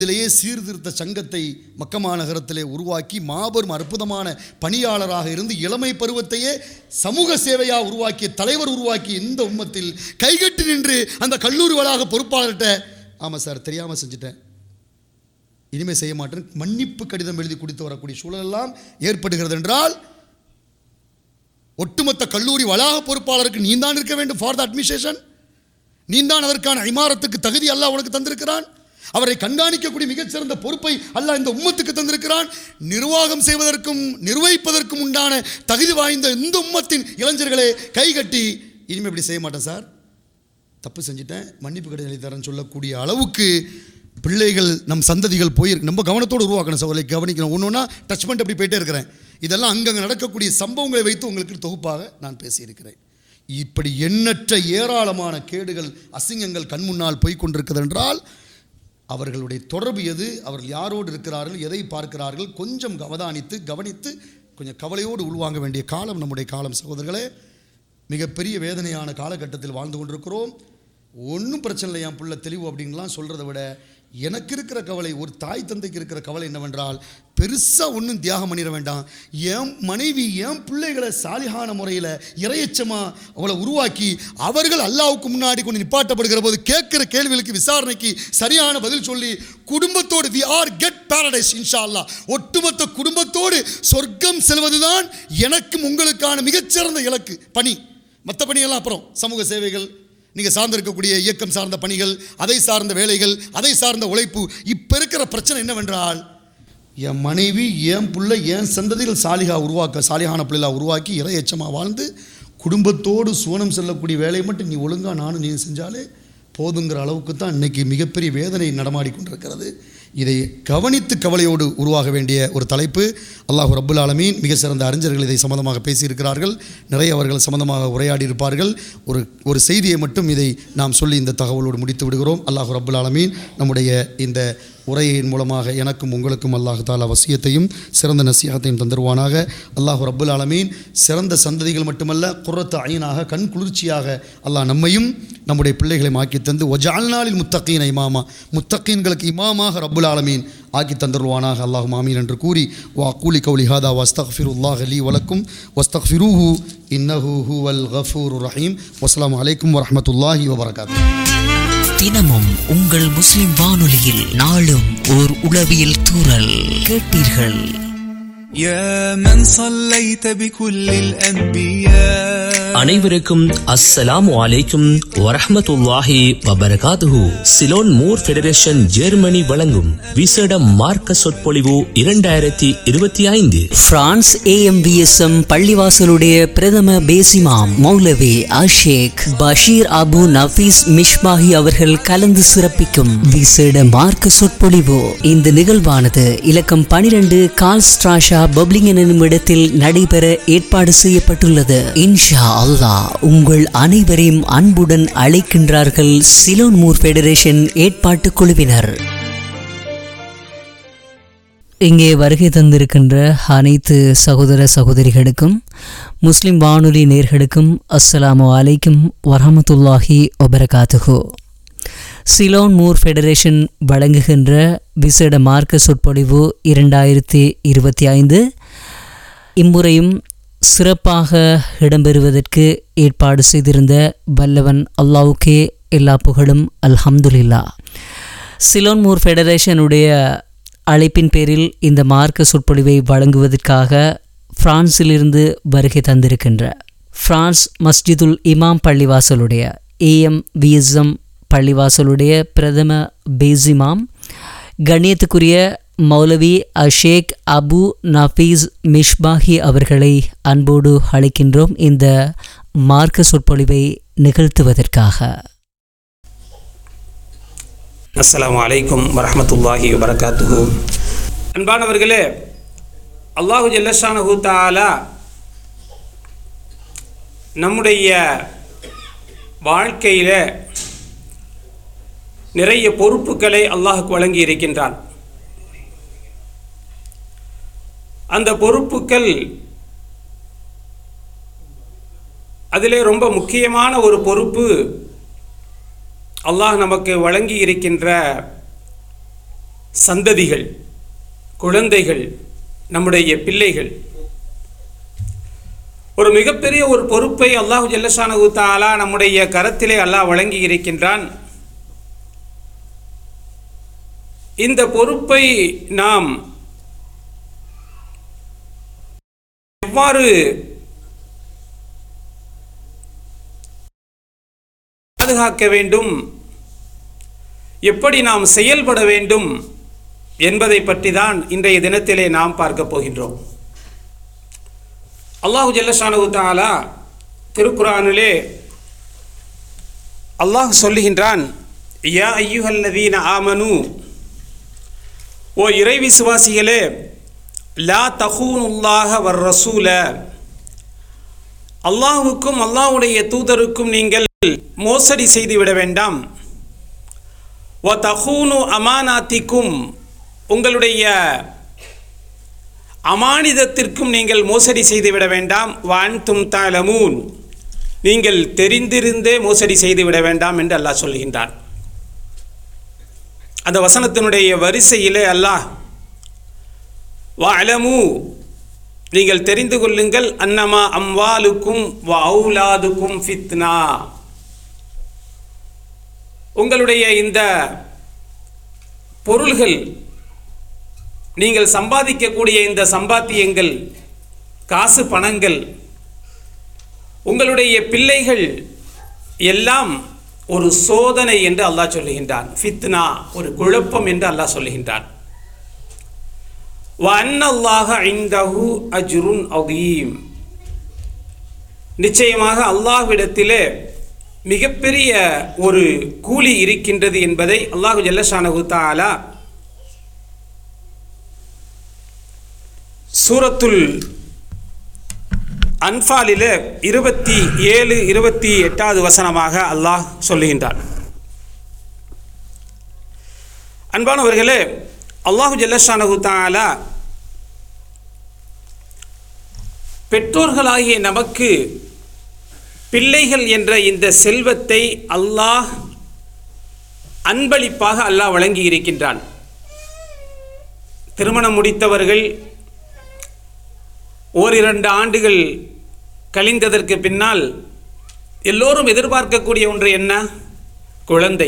இதிலேயே சீர்திருத்த சங்கத்தை மக்கமா நகரத்திலே உருவாக்கி மாபெரும் அற்புதமான பணியாளராக இருந்து இளமை பருவத்தையே சமூக சேவையாக உருவாக்கிய தலைவர் உருவாக்கிய இந்த உம்மத்தில் கைகட்டி நின்று அந்த கல்லூரி வளாக பொறுப்பாளர்கிட்ட ஆமாம் சார் தெரியாமல் செஞ்சுட்டேன் இனிமேல் செய்ய மாட்டேன் மன்னிப்பு கடிதம் எழுதி குடித்து வரக்கூடிய சூழலெல்லாம் ஏற்படுகிறது என்றால் ஒட்டுமொத்த கல்லூரி வளாக பொறுப்பாளருக்கு நீ தான் இருக்க வேண்டும் ஃபார் த அட்மினிஸ்ட்ரேஷன் நீ தான் அதற்கான இமாரத்துக்கு தகுதி அல்லாஹ் உனக்கு தந்திருக்கிறான் அவரை கண்காணிக்கக்கூடிய மிகச்சிறந்த பொறுப்பை அல்லாஹ் இந்த உம்மத்துக்கு தந்திருக்கிறான் நிர்வாகம் செய்வதற்கும் நிர்வகிப்பதற்கும் உண்டான தகுதி வாய்ந்த இந்த உம்மத்தின் இளைஞர்களே கைகட்டி இனிமேல் இப்படி செய்ய மாட்டேன் சார் தப்பு செஞ்சிட்டேன் மன்னிப்பு கடிதம் எழுதி தரேன்னு சொல்லக்கூடிய அளவுக்கு பிள்ளைகள் நம் சந்ததிகள் போயிருக்கு நம்ம கவனத்தோடு உருவாக்கணும் சோதனை கவனிக்கணும் ஒன்று ஒன்றா டச் பண்ணிட்டு அப்படி போயிட்டே இருக்கிறேன் இதெல்லாம் அங்கங்கே நடக்கக்கூடிய சம்பவங்களை வைத்து உங்களுக்கு தொகுப்பாக நான் பேசியிருக்கிறேன் இப்படி எண்ணற்ற ஏராளமான கேடுகள் அசிங்கங்கள் கண் முன்னால் போய் கொண்டிருக்கிறது என்றால் அவர்களுடைய தொடர்பு எது அவர்கள் யாரோடு இருக்கிறார்கள் எதை பார்க்கிறார்கள் கொஞ்சம் அவதானித்து கவனித்து கொஞ்சம் கவலையோடு உள்வாங்க வேண்டிய காலம் நம்முடைய காலம் சகோதரர்களே மிகப்பெரிய வேதனையான காலகட்டத்தில் வாழ்ந்து கொண்டிருக்கிறோம் ஒன்றும் பிரச்சனை இல்லை என் புள்ள தெளிவு அப்படின்லாம் சொல்கிறத விட எனக்கு இருக்கிற கவலை ஒரு தாய் தந்தைக்கு இருக்கிற கவலை என்னவென்றால் பெருசாக ஒன்றும் தியாகம் பண்ணிட வேண்டாம் என் மனைவி என் பிள்ளைகளை சாலிகான முறையில் இரையச்சமாக அவளை உருவாக்கி அவர்கள் அல்லாவுக்கு முன்னாடி கொண்டு நிப்பாட்டப்படுகிற போது கேட்குற கேள்விகளுக்கு விசாரணைக்கு சரியான பதில் சொல்லி குடும்பத்தோடு வி ஆர் கெட் பாரடைஸ் இன்ஷா அல்லாஹ் ஒட்டுமொத்த குடும்பத்தோடு சொர்க்கம் செல்வதுதான் எனக்கும் உங்களுக்கான மிகச்சிறந்த இலக்கு பணி மற்ற பணியெல்லாம் அப்புறம் சமூக சேவைகள் நீங்கள் சார்ந்திருக்கக்கூடிய இயக்கம் சார்ந்த பணிகள் அதை சார்ந்த வேலைகள் அதை சார்ந்த உழைப்பு இப்போ இருக்கிற பிரச்சனை என்னவென்றால் என் மனைவி என் பிள்ளை என் சந்ததிகள் சாலிகா உருவாக்க சாலிகான பிள்ளைகளா உருவாக்கி இறை எச்சமாக வாழ்ந்து குடும்பத்தோடு சுவனம் செல்லக்கூடிய வேலையை மட்டும் நீ ஒழுங்காக நானும் நீ செஞ்சாலே போதுங்கிற அளவுக்கு தான் இன்றைக்கி மிகப்பெரிய வேதனை நடமாடி கொண்டிருக்கிறது இதை கவனித்து கவலையோடு உருவாக வேண்டிய ஒரு தலைப்பு அல்லாஹ் ரப்புல் ஆலமீன் மிக சிறந்த அறிஞர்கள் இதை சம்பந்தமாக பேசியிருக்கிறார்கள் நிறைய அவர்கள் சம்பந்தமாக உரையாடி இருப்பார்கள் ஒரு ஒரு செய்தியை மட்டும் இதை நாம் சொல்லி இந்த தகவலோடு முடித்து விடுகிறோம் அல்லாஹ் ரப்புல் ஆலமீன் நம்முடைய இந்த உரையின் மூலமாக எனக்கும் உங்களுக்கும் அல்லாஹ் தாலா வசியத்தையும் சிறந்த நசியகத்தையும் தந்துருவானாக அல்லாஹ் ரப்புல் ஆலமீன் சிறந்த சந்ததிகள் மட்டுமல்ல குரத்து ஐனாக கண் குளிர்ச்சியாக அல்லாஹ் நம்மையும் நம்முடைய பிள்ளைகளையும் ஆக்கி தந்து ஒஜால்நாளில் முத்தகீன இமாமா முத்தகீன்களுக்கு இமாமாக ரப்புல் ஆலமீன் ஆக்கி தந்துருவானாக அல்லாஹ் மாமீன் என்று கூறி வா கூலி கௌலி ஹாதா வஸ்தஃபிருல்லாஹ் லி வலக்கும் வஸ்தஃபிருஹு இன்னஹு ஹுவல் கஃபூர் ரஹீம் வஸ்ஸலாமு அலைக்கும் வரஹ்மத்துல்லாஹி வபரகாத்து தினமும் உங்கள் முஸ்லிம் வானொலியில் நாளும் ஓர் உளவியல் தூறல் கேட்டீர்கள் يا من صليت بكل الأنبياء அனைவருக்கும் அஸ்ஸலாமு அலைக்கும் வரஹ்மத்துல்லாஹி வபரகாதுஹு சிலோன் மூர் ஃபெடரேஷன் ஜெர்மனி வழங்கும் விசேட மார்க்க சொற்பொழிவு இரண்டாயிரத்தி இருபத்தி ஐந்து பிரான்ஸ் ஏஎம்பிஎஸ்எம் பள்ளிவாசலுடைய பிரதம பேசிமாம் மௌலவி அஷேக் பஷீர் அபு நஃபீஸ் மிஷ்பாஹி அவர்கள் கலந்து சிறப்பிக்கும் விசேட மார்க்க சொற்பொழிவு இந்த நிகழ்வானது இலக்கம் பனிரெண்டு கால் ஸ்ட்ராஷா பப்ளிங் எனும் இடத்தில் நடைபெற ஏற்பாடு செய்யப்பட்டுள்ளது இன்ஷா அல்லாஹ் உங்கள் அனைவரையும் அன்புடன் அழைக்கின்றார்கள் சிலோன் மூர் ஃபெடரேஷன் ஏற்பாட்டு குழுவினர் இங்கே வருகை தந்திருக்கின்ற அனைத்து சகோதர சகோதரிகளுக்கும் முஸ்லிம் வானொலி நேர்களுக்கும் அஸ்ஸலாமு அலைக்கும் வரஹமத்துல்லாஹி வபரகாத்துஹு சிலோன் மூர் ஃபெடரேஷன் வழங்குகின்ற விசேட மார்க்க சொற்பொழிவு இரண்டாயிரத்தி இருபத்தி ஐந்து இம்முறையும் சிறப்பாக இடம்பெறுவதற்கு ஏற்பாடு செய்திருந்த வல்லவன் அல்லாவுக்கே எல்லா புகழும் அல்ஹம்துலில்லா சிலோன் மூர் ஃபெடரேஷனுடைய அழைப்பின் பேரில் இந்த மார்க்க சொற்பொழிவை வழங்குவதற்காக பிரான்சிலிருந்து வருகை தந்திருக்கின்ற பிரான்ஸ் மஸ்ஜிதுல் இமாம் பள்ளிவாசலுடைய ஏஎம் விஎஸ்எம் பள்ளிவாசலுடைய பிரதம பேசிமாம் கண்ணியத்துக்குரிய மௌலவி அஷேக் அபு நஃபீஸ் மிஷ்பாஹி அவர்களை அன்போடு அழைக்கின்றோம் இந்த மார்க்க சொற்பொழிவை நிகழ்த்துவதற்காக அஸ்ஸலாமு அலைக்கும் வரஹ்மத்துல்லாஹி வபரகாத்துஹு அன்பானவர்களே அல்லாஹு ஜல்லஷானஹு தஆலா நம்முடைய வாழ்க்கையில் நிறைய பொறுப்புகளை அல்லாஹுக்கு வழங்கி இருக்கின்றான் அந்த பொறுப்புகள் அதிலே ரொம்ப முக்கியமான ஒரு பொறுப்பு அல்லாஹ் நமக்கு வழங்கி இருக்கின்ற சந்ததிகள் குழந்தைகள் நம்முடைய பிள்ளைகள் ஒரு மிகப்பெரிய ஒரு பொறுப்பை அல்லாஹு ஜல்லஷானு தாலா நம்முடைய கரத்திலே அல்லாஹ் வழங்கி இருக்கின்றான் இந்த பொறுப்பை நாம் எவ்வாறு பாதுகாக்க வேண்டும் எப்படி நாம் செயல்பட வேண்டும் என்பதை பற்றி தான் இன்றைய தினத்திலே நாம் பார்க்க போகின்றோம் அல்லாஹு ஜல்லஷானு தாலா திருக்குரானிலே அல்லாஹ் சொல்லுகின்றான் யா ஐயுஹல்லதீன ஆமனு ஓ இறை விசுவாசிகளே லா தஹூனுல்லாஹ வர் ரசூல அல்லாஹுக்கும் அல்லாஹ்வுடைய தூதருக்கும் நீங்கள் மோசடி செய்துவிட வேண்டாம் வ தஹூனு அமானாத்திக்கும் உங்களுடைய அமானிதத்திற்கும் நீங்கள் மோசடி செய்துவிட வேண்டாம் வான் தும் தாலமூன் நீங்கள் தெரிந்திருந்தே மோசடி செய்துவிட வேண்டாம் என்று அல்லாஹ் சொல்கின்றான் அந்த வசனத்தினுடைய வரிசையிலே அல்லாஹ் வஅலமு நீங்கள் தெரிந்து கொள்ளுங்கள் அன்னமா அம்வாலுக்கும் வ அவுலாதுக்கும் ஃபித்னா உங்களுடைய இந்த பொருள்கள் நீங்கள் சம்பாதிக்கக்கூடிய இந்த சம்பாத்தியங்கள் காசு பணங்கள் உங்களுடைய பிள்ளைகள் எல்லாம் ஒரு சோதனை என்று அல்லாஹ் சொல்லுகின்றான் ஃபித்னா ஒரு குழப்பம் என்று அல்லாஹ் சொல்லுகின்றான் வன்னல்லாஹ இந்தஹு அஜ்ருன் அதீம் நிச்சயமாக அல்லாஹ்விடத்திலே மிகப்பெரிய ஒரு கூலி இருக்கின்றது என்பதை அல்லாஹு ஜல்லஷானஹு தாலா சூரத்துல் அன்ஃபாலில் இருபத்தி ஏழு இருபத்தி எட்டாவது வசனமாக அல்லாஹ் சொல்லுகின்றான் அன்பானவர்களே அல்லாஹு ஜல்லஷானஹு தாலா பெற்றோர்களாகிய நமக்கு பிள்ளைகள் என்ற இந்த செல்வத்தை அல்லாஹ் அன்பளிப்பாக அல்லாஹ் வழங்கி இருக்கின்றான் திருமணம் முடித்தவர்கள் ஓரிரண்டு ஆண்டுகள் கழிந்ததற்கு பின்னால் எல்லோரும் எதிர்பார்க்கக்கூடிய ஒன்று என்ன குழந்தை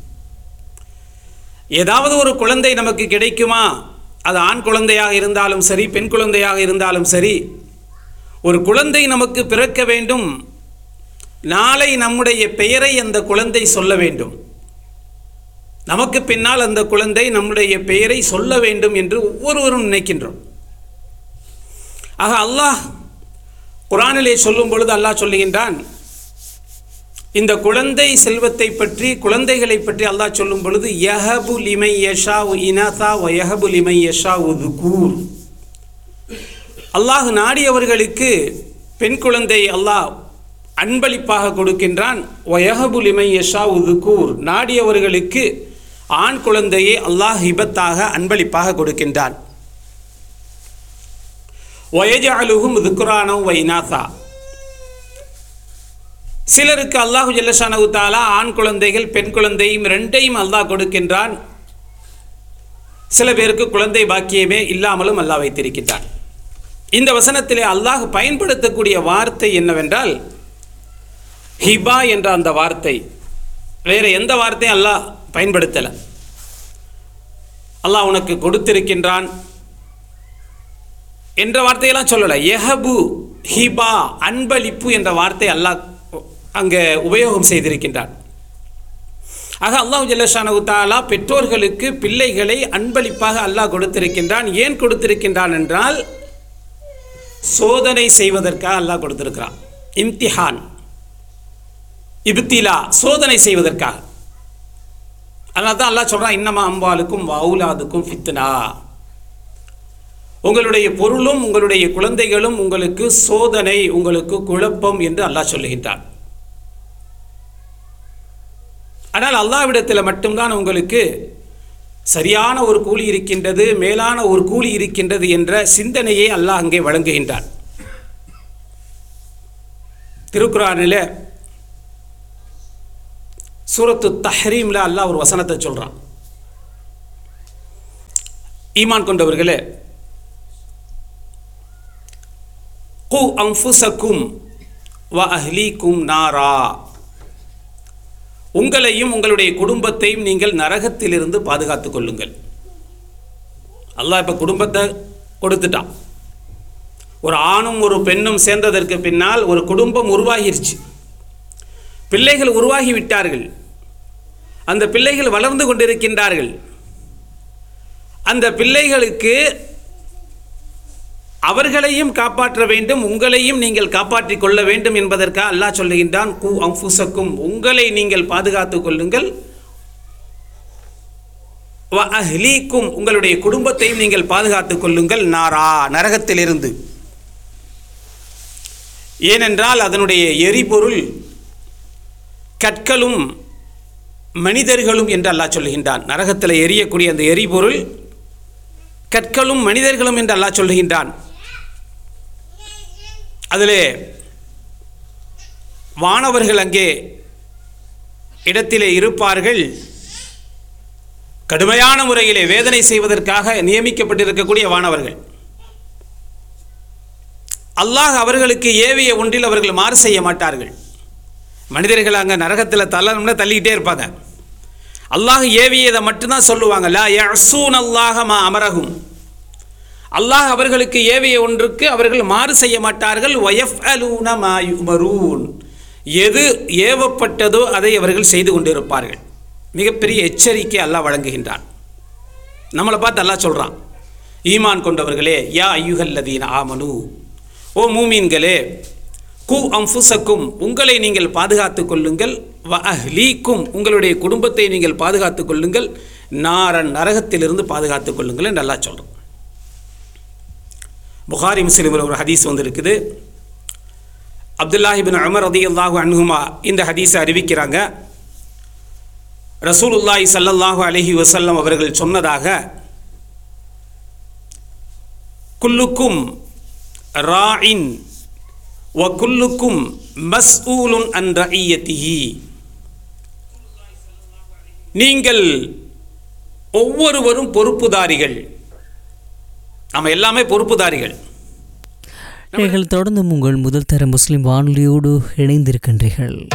ஏதாவது ஒரு குழந்தை நமக்கு கிடைக்குமா அது ஆண் குழந்தையாக இருந்தாலும் சரி பெண் குழந்தையாக இருந்தாலும் சரி ஒரு குழந்தை நமக்கு பிறக்க வேண்டும் நாளை நம்முடைய பெயரை அந்த குழந்தை சொல்ல வேண்டும் நமக்கு பின்னால் அந்த குழந்தை நம்முடைய பெயரை சொல்ல வேண்டும் என்று ஒவ்வொருவரும் நினைக்கின்றோம் ஆக அல்லாஹ் குரானிலே சொல்லும் பொழுது அல்லாஹ் சொல்லுகின்றான் இந்த குழந்தை செல்வத்தை பற்றி குழந்தைகளை பற்றி அல்லாஹ் சொல்லும் பொழுது யஹபு லிமை யஷா இனதா வ யஹபு லிமை யஷா உதுகூர் அல்லாஹ் நாடியவர்களுக்கு பெண் குழந்தை அல்லாஹ் அன்பளிப்பாக கொடுக்கின்றான் ஒயஹபு லிமை யஷா உதுகூர் நாடியவர்களுக்கு ஆண் குழந்தையை அல்லாஹ் ஹிபத்தாக அன்பளிப்பாக கொடுக்கின்றான் ஒயஜாலுகும் துக்குரானோ வைநாசா சிலருக்கு அல்லாஹு ஜல்லஷானு தாலா ஆண் குழந்தைகள் பெண் குழந்தையும் ரெண்டையும் அல்லாஹ் கொடுக்கின்றான் சில பேருக்கு குழந்தை பாக்கியமே இல்லாமலும் அல்லாஹ் வைத்திருக்கின்றான் இந்த வசனத்திலே அல்லாஹ் பயன்படுத்தக்கூடிய வார்த்தை என்னவென்றால் ஹிபா என்ற அந்த வார்த்தை வேறு எந்த வார்த்தையும் அல்லாஹ் பயன்படுத்தலை அல்லாஹ் உனக்கு கொடுத்திருக்கின்றான் என்ற வார்த்தையெல்லாம் சொல்லலை எஹபு ஹிபா அன்பளிப்பு என்ற வார்த்தை அல்லாஹ் அங்கே உபயோகம் செய்திருக்கின்றான் ஆக அல்லாஹ் ஜல்லஷானு தாலா பெற்றோர்களுக்கு பிள்ளைகளை அன்பளிப்பாக அல்லாஹ் கொடுத்திருக்கின்றான் ஏன் கொடுத்திருக்கின்றான் என்றால் சோதனை செய்வதற்காக அல்லாஹ் கொடுத்திருக்கிறான் இம்திஹான் இப்திலா சோதனை செய்வதற்காக அதனால தான் அல்லாஹ் சொல்கிறான் இன்னமா அம்பாலுக்கும் வவுலாதுக்கும் ஃபித்னா உங்களுடைய பொருளும் உங்களுடைய குழந்தைகளும் உங்களுக்கு சோதனை உங்களுக்கு குழப்பம் என்று அல்லாஹ் சொல்லுகின்றான் ஆனால் அல்லாவிடத்தில் மட்டும்தான் உங்களுக்கு சரியான ஒரு கூலி இருக்கின்றது மேலான ஒரு கூலி இருக்கின்றது என்ற சிந்தனையை அல்லாஹ் அங்கே வழங்குகின்றான் திருக்குறானில் சூரத்து தஹ்ரீமில் அல்லாஹ் ஒரு வசனத்தை சொல்கிறான் ஈமான் கொண்டவர்களே கு அம்புசக்கும் வ அஹ்லீக்கும் நாரா உங்களையும் உங்களுடைய குடும்பத்தையும் நீங்கள் நரகத்திலிருந்து பாதுகாத்துக் கொள்ளுங்கள் அல்லாஹ் இப்போ குடும்பத்தை கொடுத்துட்டான் ஒரு ஆணும் ஒரு பெண்ணும் சேர்ந்ததற்கு பின்னால் ஒரு குடும்பம் உருவாகிருச்சு பிள்ளைகள் உருவாகி விட்டார்கள் அந்த பிள்ளைகள் வளர்ந்து கொண்டிருக்கின்றார்கள் அந்த பிள்ளைகளுக்கு அவர்களையும் காப்பாற்ற வேண்டும் உங்களையும் நீங்கள் காப்பாற்றிக் கொள்ள வேண்டும் என்பதற்காக அல்லாஹ் சொல்லுகின்றான் கு அம்புசக்கும் உங்களை நீங்கள் பாதுகாத்துக் கொள்ளுங்கள் வ அஹ்லீக்கும் உங்களுடைய குடும்பத்தையும் நீங்கள் பாதுகாத்துக் கொள்ளுங்கள் நாரா நரகத்திலிருந்து ஏனென்றால் அதனுடைய எரிபொருள் கற்களும் மனிதர்களும் என்று அல்லாஹ் சொல்லுகின்றான் நரகத்தில் எரியக்கூடிய அந்த எரிபொருள் கற்களும் மனிதர்களும் என்று அல்லாஹ் சொல்லுகின்றான் அதிலே வானவர்கள் அங்கே இடத்திலே இருப்பார்கள் கடுமையான முறையிலே வேதனை செய்வதற்காக நியமிக்கப்பட்டிருக்கக்கூடிய வானவர்கள் அல்லாஹ் அவர்களுக்கு ஏவிய ஒன்றில் அவர்கள் மாறு செய்ய மாட்டார்கள் மனிதர்கள் அங்கே நரகத்தில் தள்ளணும்னா தள்ளிக்கிட்டே இருப்பாங்க அல்லாஹ் ஏவியதை மட்டும்தான் சொல்லுவாங்க லா யசூன் அல்லாஹ மா அமரகும் அல்லாஹ் அவர்களுக்கு ஏவிய ஒன்றுக்கு அவர்கள் மாறு செய்ய மாட்டார்கள் வயஃப் அலூன மா யுமரூன் எது ஏவப்பட்டதோ அதை அவர்கள் செய்து கொண்டிருப்பார்கள் மிகப்பெரிய எச்சரிக்கை அல்லாஹ் வழங்குகின்றான் நம்மளை பார்த்து அல்லாஹ் சொல்கிறான் ஈமான் கொண்டவர்களே யா ஐயுகல்லதீன் ஆமனு ஓ மூமீன்களே கு அம்புசக்கும் உங்களை நீங்கள் பாதுகாத்துக் கொள்ளுங்கள் வ அஹ்லீக்கும் உங்களுடைய குடும்பத்தை நீங்கள் பாதுகாத்துக் கொள்ளுங்கள் நாரன் நரகத்திலிருந்து பாதுகாத்துக் கொள்ளுங்கள் என்று அல்லாஹ் சொல்கிறோம் புகாரி முஸ்லிமில் ஒரு ஹதீஸ் வந்திருக்குது அப்துல்லாஹிபின் அமர் ரதியல்லாஹு அன்ஹுமா இந்த ஹதீஸை அறிவிக்கிறாங்க ரசூலுல்லாஹி ஸல்லல்லாஹு அலைஹி வஸல்லம் அவர்கள் சொன்னதாக குல்லுக்கும் ராயின் வ குல்லுக்கும் மஸ்ஊலுன் அன் ரஇயத்திஹி நீங்கள் ஒவ்வொருவரும் பொறுப்புதாரிகள் நம்ம எல்லாமே பொறுப்புதாரிகள் நீங்கள் தொடர்ந்தும் உங்கள் முதல் தர முஸ்லிம் வானொலியோடு இணைந்திருக்கின்றீர்கள்